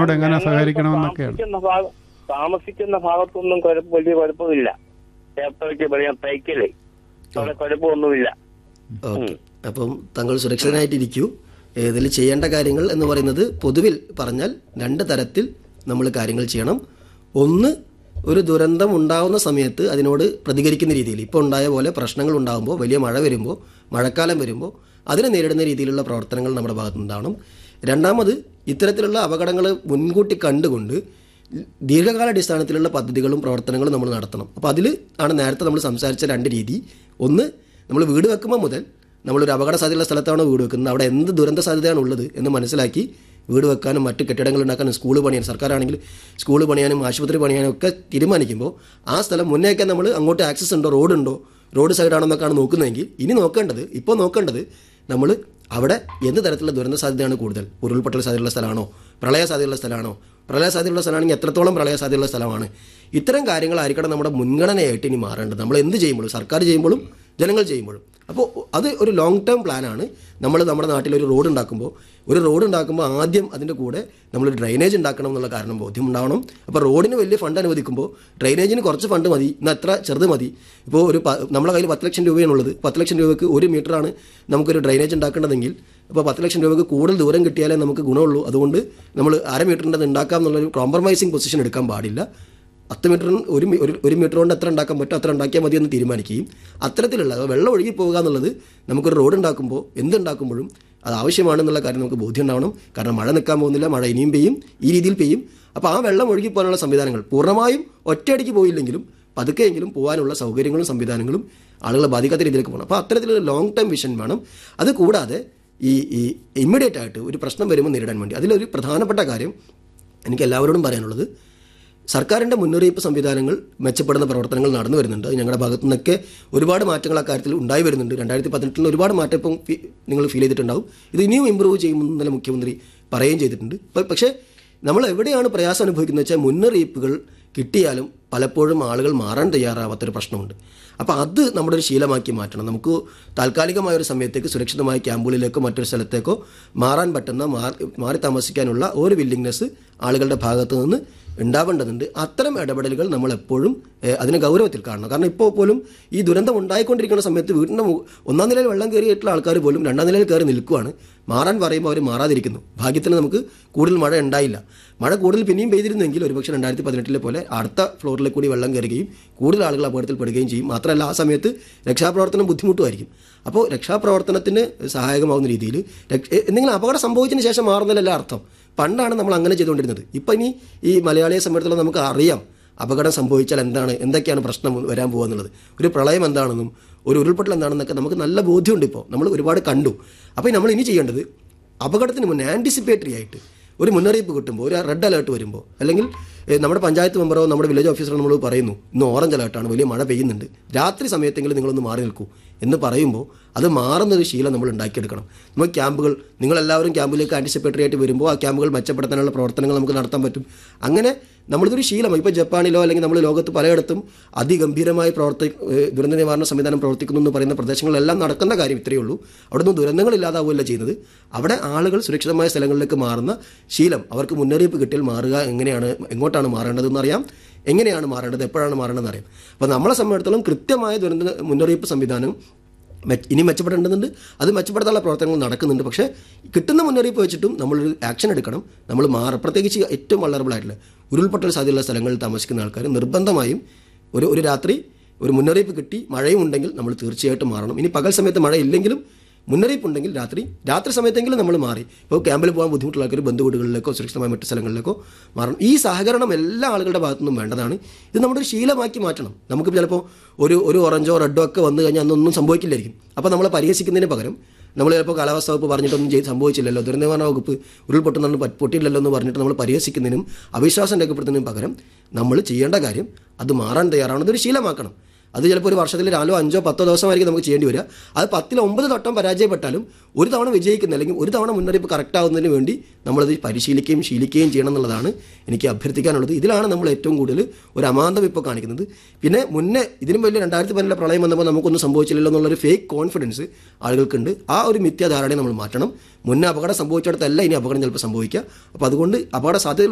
ഇതിനോട് എങ്ങനെ ഞങ്ങളിപ്പോ സഹകരിക്കണമെന്നൊക്കെയാണ് താമസിക്കുന്ന ഭാഗം താമസിക്കുന്ന ഭാഗത്തൊന്നും കുഴപ്പ വലിയ കുഴപ്പമില്ല ചേർത്തലയ്ക്ക് പറയാം തൈക്കല് അവിടെ കുഴപ്പമൊന്നുമില്ല ഓക്കെ അപ്പം താങ്കൾ സുരക്ഷിതനായിട്ടിരിക്കൂ ഇതിൽ ചെയ്യേണ്ട കാര്യങ്ങൾ എന്ന് പറയുന്നത് പൊതുവിൽ പറഞ്ഞാൽ രണ്ട് തരത്തിൽ നമ്മൾ കാര്യങ്ങൾ ചെയ്യണം ഒന്ന് ഒരു ദുരന്തം ഉണ്ടാവുന്ന സമയത്ത് അതിനോട് പ്രതികരിക്കുന്ന രീതിയിൽ ഇപ്പോൾ ഉണ്ടായ പോലെ പ്രശ്നങ്ങൾ ഉണ്ടാകുമ്പോൾ വലിയ മഴ വരുമ്പോൾ മഴക്കാലം വരുമ്പോൾ അതിനെ നേരിടുന്ന രീതിയിലുള്ള പ്രവർത്തനങ്ങൾ നമ്മുടെ ഭാഗത്തു നിന്നുണ്ടാവണം രണ്ടാമത് ഇത്തരത്തിലുള്ള അപകടങ്ങൾ മുൻകൂട്ടി കണ്ടുകൊണ്ട് ദീർഘകാലാടിസ്ഥാനത്തിലുള്ള പദ്ധതികളും പ്രവർത്തനങ്ങളും നമ്മൾ നടത്തണം അപ്പോൾ അതിൽ ആണ് നേരത്തെ നമ്മൾ സംസാരിച്ച രണ്ട് രീതി ഒന്ന് നമ്മൾ വീട് വെക്കുമ്പോൾ മുതൽ നമ്മളൊരു അപകട സാധ്യതയുള്ള സ്ഥലത്താണോ വീട് വെക്കുന്നത് അവിടെ എന്ത് ദുരന്ത സാധ്യതയാണ് ഉള്ളത് എന്ന് മനസ്സിലാക്കി വീട് വെക്കാനും മറ്റ് കെട്ടിടങ്ങൾ ഉണ്ടാക്കാനും സ്കൂൾ പണിയാനും സർക്കാരാണെങ്കിൽ സ്കൂൾ പണിയാനും ആശുപത്രി പണിയാനും ഒക്കെ തീരുമാനിക്കുമ്പോൾ ആ സ്ഥലം മുന്നേയൊക്കെ നമ്മൾ അങ്ങോട്ട് ആക്സസ് ഉണ്ടോ റോഡുണ്ടോ റോഡ് സൈഡാണെന്നൊക്കെയാണ് നോക്കുന്നതെങ്കിൽ ഇനി നോക്കേണ്ടത് ഇപ്പോൾ നോക്കേണ്ടത് നമ്മൾ അവിടെ എന്ത് തരത്തിലുള്ള ദുരന്ത സാധ്യതയാണ് കൂടുതൽ ഉരുൾപൊട്ടൽ സാധ്യതയുള്ള സ്ഥലമാണോ പ്രളയ സാധ്യതയുള്ള സ്ഥലമാണോ പ്രളയ സാധ്യതയുള്ള സ്ഥലമാണെങ്കിൽ എത്രത്തോളം പ്രളയ സാധ്യതയുള്ള സ്ഥലമാണ് ഇത്തരം കാര്യങ്ങളായിരിക്കണം നമ്മുടെ മുൻഗണനയായിട്ട് ഇനി മാറേണ്ടത് നമ്മൾ എന്ത് ചെയ്യുമ്പോഴും സർക്കാർ ചെയ്യുമ്പോഴും ജനങ്ങൾ ചെയ്യുമ്പോഴും അപ്പോൾ അത് ഒരു ലോങ് ടേം പ്ലാനാണ് നമ്മൾ നമ്മുടെ നാട്ടിൽ ഒരു റോഡ് ഉണ്ടാക്കുമ്പോൾ ഒരു റോഡ് ഉണ്ടാക്കുമ്പോൾ ആദ്യം അതിൻ്റെ കൂടെ നമ്മൾ ഡ്രൈനേജ് ഉണ്ടാക്കണം എന്നുള്ള കാരണം ബോധ്യം ഉണ്ടാവണം അപ്പോൾ റോഡിന് വലിയ ഫണ്ട് അനുവദിക്കുമ്പോൾ ഡ്രൈനേജിന് കുറച്ച് ഫണ്ട് മതി ഇന്ന് അത്ര ചെറുത് മതി ഇപ്പോൾ ഒരു പ- നമ്മുടെ കയ്യിൽ പത്ത് ലക്ഷം രൂപയാണുള്ളത് പത്ത് ലക്ഷം രൂപയ്ക്ക് ഒരു മീറ്ററാണ് നമുക്കൊരു ഡ്രൈനേജ് ഉണ്ടാക്കേണ്ടതെങ്കിൽ അപ്പോൾ പത്ത് ലക്ഷം രൂപയ്ക്ക് കൂടുതൽ ദൂരം കിട്ടിയാലേ നമുക്ക് ഗുണമുള്ളൂ അതുകൊണ്ട് നമ്മൾ അര മീറ്ററിൻ്റെ അത് ഉണ്ടാക്കാം എന്നുള്ളൊരു കോംപ്രമൈസിങ് പൊസിഷൻ എടുക്കാൻ പാടില്ല പത്ത് മീറ്ററിന് ഒരു മീ- ഒരു ഒരു മീറ്റർ കൊണ്ട് എത്ര ഉണ്ടാക്കാൻ പറ്റും അത്ര ഉണ്ടാക്കിയാൽ മതി എന്ന് തീരുമാനിക്കുകയും അത്തരത്തിലുള്ള അതായത് വെള്ളം ഒഴുകി പോകുക എന്നുള്ളത് നമുക്കൊരു റോഡ് ഉണ്ടാക്കുമ്പോൾ എന്തുണ്ടാക്കുമ്പോഴും അത് ആവശ്യമാണെന്നുള്ള കാര്യം നമുക്ക് ബോധ്യം ഉണ്ടാവണം കാരണം മഴ നിൽക്കാൻ പോകുന്നില്ല മഴ ഇനിയും പെയ്യും ഈ രീതിയിൽ പെയ്യും അപ്പോൾ ആ വെള്ളം ഒഴുകി പോകാനുള്ള സംവിധാനങ്ങൾ പൂർണ്ണമായും ഒറ്റയടിക്ക് പോയില്ലെങ്കിലും പതുക്കെയെങ്കിലും പോകാനുള്ള സൗകര്യങ്ങളും സംവിധാനങ്ങളും ആളുകളെ ബാധിക്കാത്ത രീതിയിലേക്ക് പോകണം അപ്പോൾ അത്തരത്തിലൊരു ലോങ് ടൈം വിഷൻ വേണം അത് കൂടാതെ ഈ ഈ ഇമ്മീഡിയറ്റ് ആയിട്ട് ഒരു പ്രശ്നം വരുമ്പോൾ നേരിടാൻ വേണ്ടി അതിലൊരു പ്രധാനപ്പെട്ട കാര്യം എനിക്ക് എല്ലാവരോടും പറയാനുള്ളത് സർക്കാരിൻ്റെ മുന്നറിയിപ്പ് സംവിധാനങ്ങൾ മെച്ചപ്പെടുന്ന പ്രവർത്തനങ്ങൾ നടന്നു വരുന്നുണ്ട് അത് ഞങ്ങളുടെ ഭാഗത്തു നിന്നൊക്കെ ഒരുപാട് മാറ്റങ്ങൾ ആ കാര്യത്തിൽ ഉണ്ടായി വരുന്നുണ്ട് രണ്ടായിരത്തി പതിനെട്ടിൽ ഒരുപാട് മാറ്റം ഇപ്പം ഫി- നിങ്ങൾ ഫീൽ ചെയ്തിട്ടുണ്ടാവും ഇത് ഇനിയും ഇമ്പ്രൂവ് ചെയ്യുമെന്ന് ഇന്നലെ മുഖ്യമന്ത്രി പറയുകയും ചെയ്തിട്ടുണ്ട് പ- പക്ഷേ നമ്മൾ എവിടെയാണ് പ്രയാസം അനുഭവിക്കുന്നത് വെച്ചാൽ മുന്നറിയിപ്പുകൾ കിട്ടിയാലും പലപ്പോഴും ആളുകൾ മാറാൻ തയ്യാറാവാത്തൊരു പ്രശ്നമുണ്ട് അപ്പോൾ അത് നമ്മുടെ ഒരു ശീലമാക്കി മാറ്റണം നമുക്ക് താൽക്കാലികമായ ഒരു സമയത്തേക്ക് സുരക്ഷിതമായ ക്യാമ്പുകളിലേക്കോ മറ്റൊരു സ്ഥലത്തേക്കോ മാറാൻ പറ്റുന്ന മാറി മാറി താമസിക്കാനുള്ള ഒരു വില്ലിങ്നെസ് ആളുകളുടെ ഭാഗത്തു നിന്ന് ഉണ്ടാവേണ്ടതുണ്ട് അത്തരം ഇടപെടലുകൾ നമ്മൾ എപ്പോഴും ഏഹ്, അതിനെ ഗൗരവത്തിൽ കാണണം കാരണം ഇപ്പോൾ പോലും ഈ ദുരന്തം ഉണ്ടായിക്കൊണ്ടിരിക്കുന്ന സമയത്ത് വീടിൻ്റെ മു- ഒന്നാം നിലയിൽ വെള്ളം കയറിയിട്ടുള്ള ആൾക്കാർ പോലും രണ്ടാം നിലയിൽ കയറി നിൽക്കുവാണ് മാറാൻ പറയുമ്പോൾ അവർ മാറാതിരിക്കുന്നു ഭാഗ്യത്തിന് നമുക്ക് കൂടുതൽ മഴ ഉണ്ടായില്ല മഴ കൂടുതൽ പിന്നെയും പെയ്തിരുന്നെങ്കിൽ ഒരുപക്ഷെ രണ്ടായിരത്തി പതിനെട്ടിലെ പോലെ അടുത്ത ഫ്ലോറിൽ കൂടി വെള്ളം കയറുകയും കൂടുതൽ ആളുകൾ അപകടത്തിൽപ്പെടുകയും ചെയ്യും മാത്രമല്ല ആ സമയത്ത് രക്ഷാപ്രവർത്തനം ബുദ്ധിമുട്ടുമായിരിക്കും അപ്പോൾ രക്ഷാപ്രവർത്തനത്തിന് സഹായകമാവുന്ന രീതിയിൽ രക്ഷ- എന്തെങ്കിലും അപകടം സംഭവിച്ചതിന് ശേഷം മാറുന്നതിലല്ല അർത്ഥം പണ്ടാണ് നമ്മൾ അങ്ങനെ ചെയ്തുകൊണ്ടിരുന്നത് ഇപ്പം ഇനി ഈ മലയാളിയെ സംബന്ധിച്ചിടത്തോളം നമുക്ക് അറിയാം അപകടം സംഭവിച്ചാൽ എന്താണ് എന്തൊക്കെയാണ് പ്രശ്നം വരാൻ പോകുന്നുള്ളത് ഒരു പ്രളയം എന്താണെന്നും ഒരു ഉരുൾപൊട്ടൽ എന്താണെന്നൊക്കെ നമുക്ക് നല്ല ബോധ്യമുണ്ട് ഇപ്പോൾ നമ്മൾ ഒരുപാട് കണ്ടു അപ്പോൾ നമ്മൾ ഇനി ചെയ്യേണ്ടത് അപകടത്തിന് മുന്നേ ആൻറ്റിസിപ്പേറ്ററി ആയിട്ട് ഒരു മുന്നറിയിപ്പ് കിട്ടുമ്പോൾ ഒരു റെഡ് അലേർട്ട് വരുമ്പോൾ അല്ലെങ്കിൽ ഏഹ്, നമ്മുടെ പഞ്ചായത്ത് മെമ്പറോ നമ്മുടെ വില്ലേജ് ഓഫീസറോ നമ്മൾ പറയുന്നു ഇന്ന് ഓറഞ്ച് അലേർട്ടാണ് വലിയ മഴ പെയ്യുന്നുണ്ട് രാത്രി സമയത്തെങ്കിലും നിങ്ങളൊന്ന് മാറി നിൽക്കൂ എന്ന് പറയുമ്പോൾ അത് മാറുന്നൊരു ശീലം നമ്മൾ ഉണ്ടാക്കിയെടുക്കണം നമ്മൾ ക്യാമ്പുകൾ നിങ്ങളെല്ലാവരും ക്യാമ്പിലേക്ക് ആൻറ്റിസിപ്പേറ്ററി ആയിട്ട് വരുമ്പോൾ ആ ക്യാമ്പുകൾ മെച്ചപ്പെടുത്താനുള്ള പ്രവർത്തനങ്ങൾ നമുക്ക് നടത്താൻ പറ്റും അങ്ങനെ നമ്മളിതൊരു ശീലമായി ഇപ്പോൾ ജപ്പാനിലോ അല്ലെങ്കിൽ നമ്മൾ ലോകത്ത് പലയിടത്തും അതിഗംഭീരമായി പ്രവർത്തി ഏഹ് ദുരന്ത നിവാരണ സംവിധാനം പ്രവർത്തിക്കുന്നു എന്ന് പറയുന്ന പ്രദേശങ്ങളിലെല്ലാം നടക്കുന്ന കാര്യം ഇത്രയേ ഉള്ളൂ അവിടുന്ന് ദുരന്തങ്ങൾ ഇല്ലാതാവുകയല്ല ചെയ്യുന്നത് അവിടെ ആളുകൾ സുരക്ഷിതമായ സ്ഥലങ്ങളിലേക്ക് മാറുന്ന ശീലം അവർക്ക് മുന്നറിയിപ്പ് കിട്ടിയാൽ മാറുക എങ്ങനെയാണ് എങ്ങോട്ടാണ് മാറേണ്ടതെന്ന് അറിയാം എങ്ങനെയാണ് മാറേണ്ടത് എപ്പോഴാണ് മാറേണ്ടതെന്ന് അറിയാം അപ്പോൾ നമ്മളെ സംബന്ധിച്ചിടത്തോളം കൃത്യമായ ദുരന്ത മുന്നറിയിപ്പ് സംവിധാനം മെ- ഇനി മെച്ചപ്പെടേണ്ടതുണ്ട് അത് മെച്ചപ്പെടുത്താനുള്ള പ്രവർത്തനങ്ങൾ നടക്കുന്നുണ്ട് പക്ഷേ കിട്ടുന്ന മുന്നറിയിപ്പ് വെച്ചിട്ടും നമ്മളൊരു ആക്ഷൻ എടുക്കണം നമ്മൾ മാറ പ്രത്യേകിച്ച് ഏറ്റവും വളറബിൾ ആയിട്ടുള്ള ഉരുൾപൊട്ടൽ സാധ്യതയുള്ള സ്ഥലങ്ങളിൽ താമസിക്കുന്ന ആൾക്കാർ നിർബന്ധമായും ഒരു ഒരു രാത്രി ഒരു മുന്നറിയിപ്പ് കിട്ടി മഴയും ഉണ്ടെങ്കിൽ നമ്മൾ തീർച്ചയായിട്ടും മാറണം ഇനി പകൽ സമയത്ത് മഴ ഇല്ലെങ്കിലും മുന്നറിയിപ്പ് ഉണ്ടെങ്കിൽ രാത്രി രാത്രി സമയത്തെങ്കിലും നമ്മൾ മാറി ഇപ്പോൾ ക്യാമ്പിൽ പോകാൻ ബുദ്ധിമുട്ടുള്ള ആൾക്കാർ ബന്ധുവീടുകളിലേക്കോ സുരക്ഷിതമായ മറ്റു സ്ഥലങ്ങളിലേക്കോ മാറണം ഈ സഹകരണം എല്ലാ ആളുകളുടെ ഭാഗത്തുനിന്നും വേണ്ടതാണ് ഇത് നമ്മുടെ ഒരു ശീലമാക്കി മാറ്റണം നമുക്ക് ചിലപ്പോൾ ഒരു ഒരു ഓറഞ്ചോ റെഡോ ഒക്കെ വന്നു കഴിഞ്ഞാൽ അന്നൊന്നും സംഭവിക്കില്ലായിരിക്കും അപ്പോൾ നമ്മളെ പരിഹസിക്കുന്നതിന് പകരം നമ്മൾ ചിലപ്പോൾ കാലാവസ്ഥ വകുപ്പ് പറഞ്ഞിട്ടൊന്നും ചെയ്ത് സംഭവിച്ചില്ലല്ലോ ദുരന്ത നിവാരണ വകുപ്പ് ഉരുൾപൊട്ടുന്നു പൊട്ടിയില്ലല്ലോ എന്ന് പറഞ്ഞിട്ട് നമ്മൾ പരിഹസിക്കുന്നതിനും അവിശ്വാസം രേഖപ്പെടുത്തുന്നതിനും പകരം നമ്മൾ ചെയ്യേണ്ട കാര്യം അത് മാറാൻ തയ്യാറാണ് ഇതൊരു ശീലമാക്കണം അത് ചിലപ്പോൾ ഒരു വർഷത്തിൽ നാലോ അഞ്ചോ പത്തോ ദിവസമായിരിക്കും നമുക്ക് ചെയ്യേണ്ടി വരിക അത് പത്തിൽ ഒമ്പത് തൊട്ടം പരാജയപ്പെട്ടാലും ഒരു തവണ വിജയിക്കുന്ന അല്ലെങ്കിൽ ഒരു തവണ മുന്നറിയിപ്പ് കറക്റ്റ് ആവുന്നതിന് വേണ്ടി നമ്മളത് പരിശീലിക്കുകയും ശീലിക്കുകയും ചെയ്യണം എന്നുള്ളതാണ് എനിക്ക് അഭ്യർത്ഥിക്കാനുള്ളത് ഇതിലാണ് നമ്മൾ ഏറ്റവും കൂടുതൽ ഒരു അമാന്തം ഇപ്പോൾ കാണിക്കുന്നത് പിന്നെ മുന്നേ ഇതിനും വലിയ രണ്ടായിരത്തി പതിനെട്ടിലെ പ്രളയം വന്നപ്പോൾ നമുക്കൊന്നും സംഭവിച്ചില്ലല്ലോ എന്നുള്ളൊരു ഫേക്ക് കോൺഫിഡൻസ് ആളുകൾക്കുണ്ട് ആ ഒരു മിഥ്യാധാരണയെ നമ്മൾ മാറ്റണം മുന്നേ അപകടം സംഭവിച്ചിടത്തല്ല ഇനി അപകടം ചിലപ്പോൾ സംഭവിക്കുക അപ്പോൾ അതുകൊണ്ട് അപകട സാധ്യത